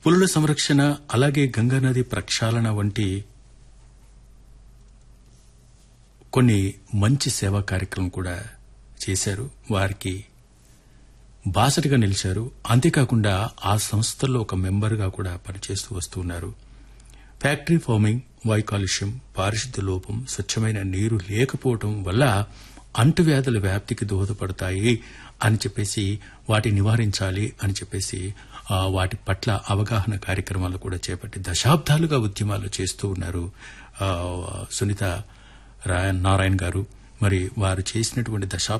పులుల సంరక్షణ అలాగే గంగానది ప్రక్షాళన వంటి కొన్ని మంచి సేవా కార్యక్రమం కూడా చేశారు వారికి బాసటగా నిలిచారు అంతేకాకుండా ఆ సంస్థల్లో ఒక మెంబర్గా కూడా పనిచేస్తూ వస్తున్నారు ఫ్యాక్టరీ ఫార్మింగ్ వాయు కాలుష్యం పారిశుద్ధ్య లోపం స్వచ్ఛమైన నీరు లేకపోవడం వల్ల అంటువ్యాధుల వ్యాప్తికి దోహదపడతాయి అని చెప్పేసి వాటి నివారించాలి అని చెప్పేసి ఆ, వాటి పట్ల అవగాహన కార్యక్రమాలు కూడా చేపట్టి దశాబ్దాలుగా ఉద్యమాలు చేస్తూ ఉన్నారు ఆ, సునీత రా- నారాయణ గారు మరి వారు చేసినటువంటి దశాబ్ద